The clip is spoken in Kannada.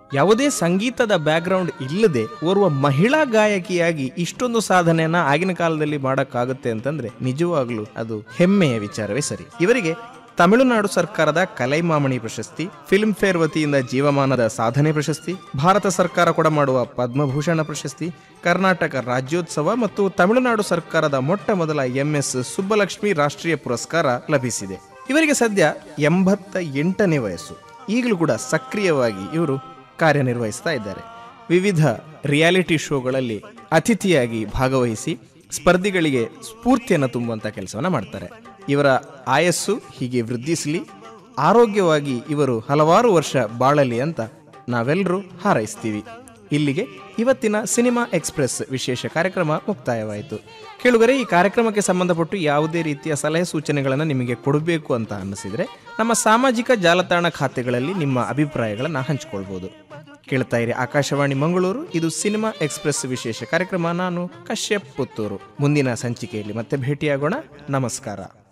ಯಾವುದೇ ಸಂಗೀತದ ಬ್ಯಾಕ್ಗ್ರೌಂಡ್ ಇಲ್ಲದೆ ಓರ್ವ ಮಹಿಳಾ ಗಾಯಕಿಯಾಗಿ ಇಷ್ಟೊಂದು ಸಾಧನೆಯನ್ನ ಆಗಿನ ಕಾಲದಲ್ಲಿ ಮಾಡಕ್ಕಾಗುತ್ತೆ ಅಂತಂದ್ರೆ ನಿಜವಾಗ್ಲೂ ಅದು ಹೆಮ್ಮೆಯ ವಿಚಾರವೇ ಸರಿ ಇವರಿಗೆ ತಮಿಳುನಾಡು ಸರ್ಕಾರದ ಕಲೈಮಾಮಣಿ ಪ್ರಶಸ್ತಿ ಫಿಲ್ಮ್ ಫೇರ್ ವತಿಯಿಂದ ಜೀವಮಾನದ ಸಾಧನೆ ಪ್ರಶಸ್ತಿ ಭಾರತ ಸರ್ಕಾರ ಕೂಡ ಮಾಡುವ ಪದ್ಮಭೂಷಣ ಪ್ರಶಸ್ತಿ ಕರ್ನಾಟಕ ರಾಜ್ಯೋತ್ಸವ ಮತ್ತು ತಮಿಳುನಾಡು ಸರ್ಕಾರದ ಮೊಟ್ಟ ಮೊದಲ ಎಂಎಸ್ ಸುಬ್ಬಲಕ್ಷ್ಮಿ ರಾಷ್ಟ್ರೀಯ ಪುರಸ್ಕಾರ ಲಭಿಸಿದೆ ಇವರಿಗೆ ಸದ್ಯ ಎಂಬತ್ತ ಎಂಟನೇ ವಯಸ್ಸು ಈಗಲೂ ಕೂಡ ಸಕ್ರಿಯವಾಗಿ ಇವರು ಕಾರ್ಯನಿರ್ವಹಿಸ್ತಾ ಇದ್ದಾರೆ ವಿವಿಧ ರಿಯಾಲಿಟಿ ಶೋಗಳಲ್ಲಿ ಅತಿಥಿಯಾಗಿ ಭಾಗವಹಿಸಿ ಸ್ಪರ್ಧಿಗಳಿಗೆ ಸ್ಫೂರ್ತಿಯನ್ನು ತುಂಬುವಂಥ ಕೆಲಸವನ್ನು ಮಾಡ್ತಾರೆ ಇವರ ಆಯಸ್ಸು ಹೀಗೆ ವೃದ್ಧಿಸಲಿ ಆರೋಗ್ಯವಾಗಿ ಇವರು ಹಲವಾರು ವರ್ಷ ಬಾಳಲಿ ಅಂತ ನಾವೆಲ್ಲರೂ ಹಾರೈಸ್ತೀವಿ ಇಲ್ಲಿಗೆ ಇವತ್ತಿನ ಸಿನಿಮಾ ಎಕ್ಸ್ಪ್ರೆಸ್ ವಿಶೇಷ ಕಾರ್ಯಕ್ರಮ ಮುಕ್ತಾಯವಾಯಿತು ಕೇಳುಗರೆ ಈ ಕಾರ್ಯಕ್ರಮಕ್ಕೆ ಸಂಬಂಧಪಟ್ಟು ಯಾವುದೇ ರೀತಿಯ ಸಲಹೆ ಸೂಚನೆಗಳನ್ನು ನಿಮಗೆ ಕೊಡಬೇಕು ಅಂತ ಅನ್ನಿಸಿದರೆ ನಮ್ಮ ಸಾಮಾಜಿಕ ಜಾಲತಾಣ ಖಾತೆಗಳಲ್ಲಿ ನಿಮ್ಮ ಅಭಿಪ್ರಾಯಗಳನ್ನು ಹಂಚಿಕೊಳ್ಬೋದು ಕೇಳ್ತಾ ಇರಿ ಆಕಾಶವಾಣಿ ಮಂಗಳೂರು ಇದು ಸಿನಿಮಾ ಎಕ್ಸ್ಪ್ರೆಸ್ ವಿಶೇಷ ಕಾರ್ಯಕ್ರಮ ನಾನು ಕಶ್ಯಪ್ ಪುತ್ತೂರು ಮುಂದಿನ ಸಂಚಿಕೆಯಲ್ಲಿ ಮತ್ತೆ ಭೇಟಿಯಾಗೋಣ ನಮಸ್ಕಾರ